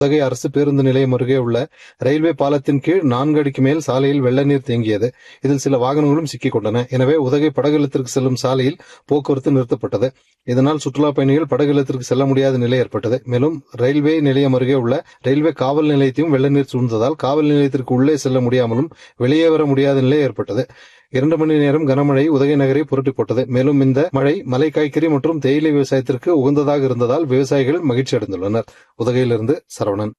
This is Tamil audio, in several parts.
உதகை அரசு பேருந்து நிலையம் அருகே உள்ள ரயில்வே பாலத்தின் கீழ் நான்கு அடிக்கு மேல் சாலையில் வெள்ள நீர் தேங்கியது இதில் சில வாகனங்களும் சிக்கிக் கொண்டன எனவே உதகை படகுலத்திற்கு செல்லும் சாலையில் போக்குவரத்து நிறுத்தப்பட்டது இதனால் சுற்றுலா பயணிகள் படகுலத்திற்கு செல்ல முடியாத நிலை ஏற்பட்டது மேலும் ரயில்வே நிலையம் அருகே உள்ள ரயில்வே காவல் நிலையத்தையும் வெள்ள நீர் சூழ்ந்ததால் காவல் நிலையத்திற்கு உள்ளே செல்ல முடியாமலும் வெளியே வர முடியாத நிலை ஏற்பட்டது இரண்டு மணி நேரம் கனமழை உதகை நகரை புரட்டி போட்டது மேலும் இந்த மழை மலை காய்கறி மற்றும் தேயிலை விவசாயத்திற்கு உகந்ததாக இருந்ததால் விவசாயிகள் மகிழ்ச்சி அடைந்துள்ளனர் உதகையிலிருந்து சரவணன்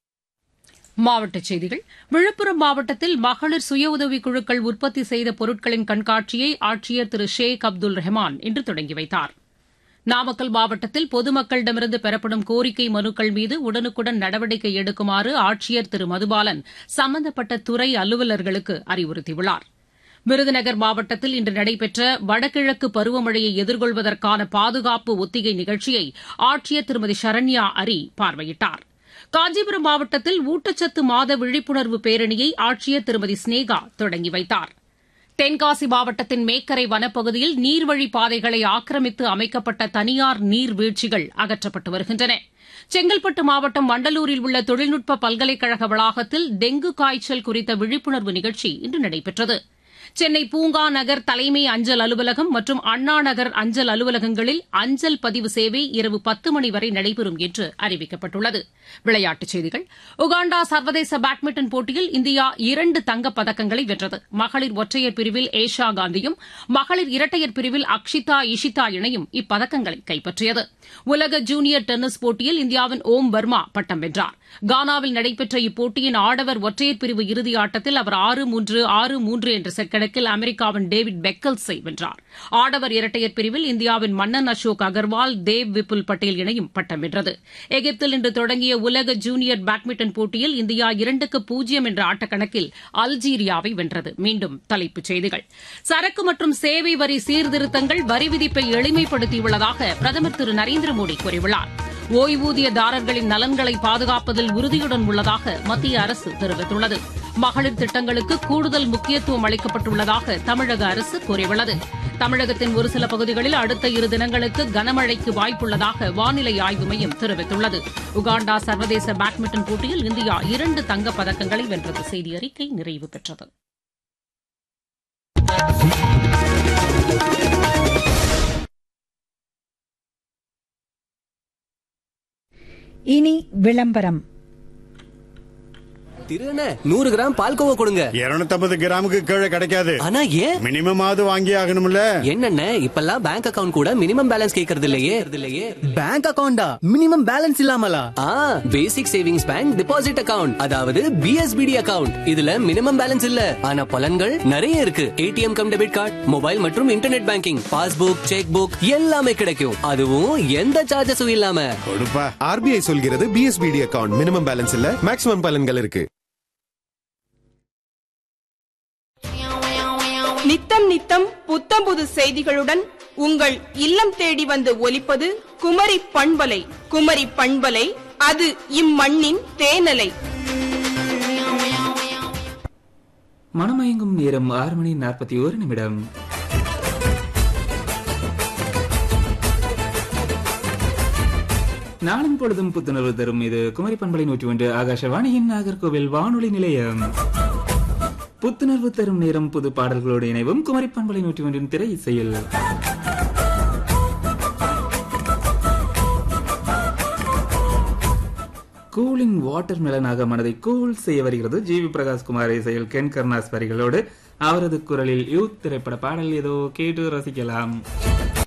மாவட்டச் செய்திகள் விழுப்புரம் மாவட்டத்தில் மகளிர் சுய உதவிக் குழுக்கள் உற்பத்தி செய்த பொருட்களின் கண்காட்சியை ஆட்சியர் திரு ஷேக் அப்துல் ரஹ்மான் இன்று தொடங்கி வைத்தார் நாமக்கல் மாவட்டத்தில் பொதுமக்களிடமிருந்து பெறப்படும் கோரிக்கை மனுக்கள் மீது உடனுக்குடன் நடவடிக்கை எடுக்குமாறு ஆட்சியர் திரு மதுபாலன் சம்பந்தப்பட்ட துறை அலுவலர்களுக்கு அறிவுறுத்தியுள்ளார் விருதுநகர் மாவட்டத்தில் இன்று நடைபெற்ற வடகிழக்கு பருவமழையை எதிர்கொள்வதற்கான பாதுகாப்பு ஒத்திகை நிகழ்ச்சியை ஆட்சியர் திருமதி சரண்யா அரி பார்வையிட்டார் காஞ்சிபுரம் மாவட்டத்தில் ஊட்டச்சத்து மாத விழிப்புணர்வு பேரணியை ஆட்சியர் திருமதி ஸ்னேகா தொடங்கி வைத்தார் தென்காசி மாவட்டத்தின் மேக்கரை வனப்பகுதியில் நீர்வழி பாதைகளை ஆக்கிரமித்து அமைக்கப்பட்ட தனியார் நீர்வீழ்ச்சிகள் அகற்றப்பட்டு வருகின்றன செங்கல்பட்டு மாவட்டம் வண்டலூரில் உள்ள தொழில்நுட்ப பல்கலைக்கழக வளாகத்தில் டெங்கு காய்ச்சல் குறித்த விழிப்புணர்வு நிகழ்ச்சி இன்று நடைபெற்றது சென்னை பூங்கா நகர் தலைமை அஞ்சல் அலுவலகம் மற்றும் அண்ணா நகர் அஞ்சல் அலுவலகங்களில் அஞ்சல் பதிவு சேவை இரவு பத்து மணி வரை நடைபெறும் என்று அறிவிக்கப்பட்டுள்ளது விளையாட்டுச் செய்திகள் உகாண்டா சர்வதேச பேட்மிண்டன் போட்டியில் இந்தியா இரண்டு தங்கப் பதக்கங்களை வென்றது மகளிர் ஒற்றையர் பிரிவில் ஏஷா காந்தியும் மகளிர் இரட்டையர் பிரிவில் அக்ஷிதா இஷிதா இணையும் இப்பதக்கங்களை கைப்பற்றியது உலக ஜூனியர் டென்னிஸ் போட்டியில் இந்தியாவின் ஓம் வர்மா பட்டம் வென்றார் கானாவில் நடைபெற்ற இப்போட்டியின் ஆடவர் ஒற்றையர் பிரிவு இறுதி ஆட்டத்தில் அவர் ஆறு மூன்று ஆறு மூன்று என்ற செட் கணக்கில் அமெரிக்காவின் டேவிட் பெக்கல்ஸை வென்றார் ஆடவர் இரட்டையர் பிரிவில் இந்தியாவின் மன்னன் அசோக் அகர்வால் தேவ் விபுல் பட்டேல் இணையும் பட்டம் வென்றது எகிப்தில் இன்று தொடங்கிய உலக ஜூனியர் பேட்மிண்டன் போட்டியில் இந்தியா இரண்டுக்கு பூஜ்ஜியம் என்ற ஆட்டக்கணக்கில் அல்ஜீரியாவை வென்றது மீண்டும் தலைப்புச் செய்திகள் சரக்கு மற்றும் சேவை வரி சீர்திருத்தங்கள் வரி விதிப்பை எளிமைப்படுத்தியுள்ளதாக பிரதமர் திரு நரேந்திர மோடி கூறியுள்ளார் ஓய்வூதியதாரர்களின் நலன்களை பாதுகாப்பதில் உறுதியுடன் உள்ளதாக மத்திய அரசு தெரிவித்துள்ளது மகளிர் திட்டங்களுக்கு கூடுதல் முக்கியத்துவம் அளிக்கப்பட்டுள்ளதாக தமிழக அரசு கூறியுள்ளது தமிழகத்தின் ஒரு சில பகுதிகளில் அடுத்த இரு தினங்களுக்கு கனமழைக்கு வாய்ப்புள்ளதாக வானிலை ஆய்வு மையம் தெரிவித்துள்ளது உகாண்டா சர்வதேச பேட்மிண்டன் போட்டியில் இந்தியா இரண்டு தங்கப் பதக்கங்களை வென்றது செய்தி அறிக்கை நிறைவு பெற்றது இனி விளம்பரம் திருண்ண நூறு கிராம் பால்கோவா கொடுங்க இருநூத்தம்பது கிராமுக்கு கீழே கிடைக்காது ஆனா ஏன் மினிமம் ஆவது வாங்கி ஆகணும்ல என்னென்ன இப்பெல்லாம் பேங்க் அக்கவுண்ட் கூட மினிமம் பேலன்ஸ் கேக்குறது இல்லையே இல்லையே பேங்க் அக்கவுண்டா மினிமம் பேலன்ஸ் இல்லாமலா ஆ basic savings bank deposit account அதாவது பிஎஸ்பிடி அக்கவுண்ட் இதுல மினிமம் பேலன்ஸ் இல்ல ஆனா பலன்கள் நிறைய இருக்கு ATM cum debit card mobile மற்றும் internet banking passbook cheque book எல்லாமே கிடைக்கும் அதுவும் எந்த சார்ஜஸும் இல்லாம கொடுப்பா ஆர்பிஐ சொல்கிறது பிஎஸ்பிடி அக்கவுண்ட் மினிமம் பேலன்ஸ் இல்ல மேக்ஸிமம் பலன்கள் இருக்கு நித்தம் நித்தம் புத்தம் புது செய்திகளுடன் உங்கள் இல்லம் தேடி வந்து ஒலிப்பது குமரி பண்பலை குமரி பண்பலை அது இம்மண்ணின் தேனலை மனமயங்கும் நேரம் ஆறு மணி நாற்பத்தி ஒரு நிமிடம் நாளும் பொழுதும் புத்துணர்வு தரும் இது குமரி பண்பலை நூற்றி ஒன்று ஆகாஷவாணியின் நாகர்கோவில் வானொலி நிலையம் புத்துணர்வு தரும் நேரம் புது பாடல்களோடு இணைவும் குமரி பண்பலை நூற்றி ஒன்றின் திரை இசையில் கூலிங் வாட்டர் மெலனாக மனதை கூல் செய்ய வருகிறது ஜி வி பிரகாஷ் குமார் இசையில் கென் கர்னாஸ் வரிகளோடு அவரது குரலில் யூத் திரைப்பட பாடல் ஏதோ கேட்டு ரசிக்கலாம்